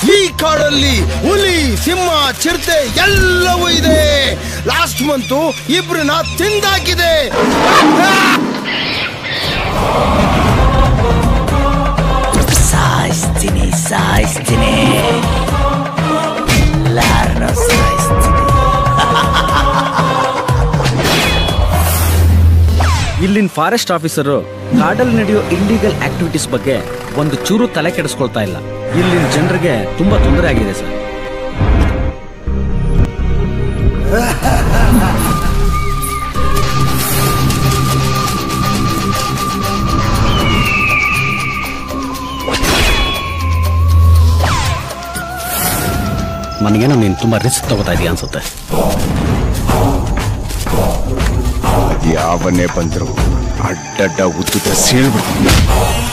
ಈ ಕಾಡಲ್ಲಿ ಹುಲಿ ಸಿಂಹ ಚಿರತೆ ಎಲ್ಲವೂ ಇದೆ ಲಾಸ್ಟ್ ಮಂತು ಇಬ್ರನ್ನ ತಿಂದಾಕಿದೆ ಸಾಯಿಸ್ತೀನಿ ಸಾಯಿಸ್ತೀನಿ ಎಲ್ಲಾರನ್ನೂ ಸಾಯಿಸ್ತೀನಿ ಇಲ್ಲಿನ ಫಾರೆಸ್ಟ್ ಆಫೀಸರು ಕಾಡಲ್ಲಿ ನಡೆಯೋ ಇಲ್ಲಿಗಲ್ ಆಕ್ಟಿವಿಟೀಸ್ ಬಗ್ಗೆ ಒಂದು ಚೂರು ತಲೆ ಕೆಡಿಸ್ಕೊಳ್ತಾ ಇಲ್ಲ ಇಲ್ಲಿನ ಜನರಿಗೆ ತುಂಬಾ ತೊಂದರೆ ಆಗಿದೆ ಸರ್ ನನಗೇನೋ ನೀನು ತುಂಬಾ ರಿಸ್ಕ್ ತಗೋತಾ ಇದೀಯ ಅನ್ಸುತ್ತೆ ಯಾವನ್ನೇ ಬಂದ್ರು ಅಡ್ಡಡ್ಡ ಉದ್ದುತ್ತ ಸೀಳ್ಬಿಡ್ತೀನಿ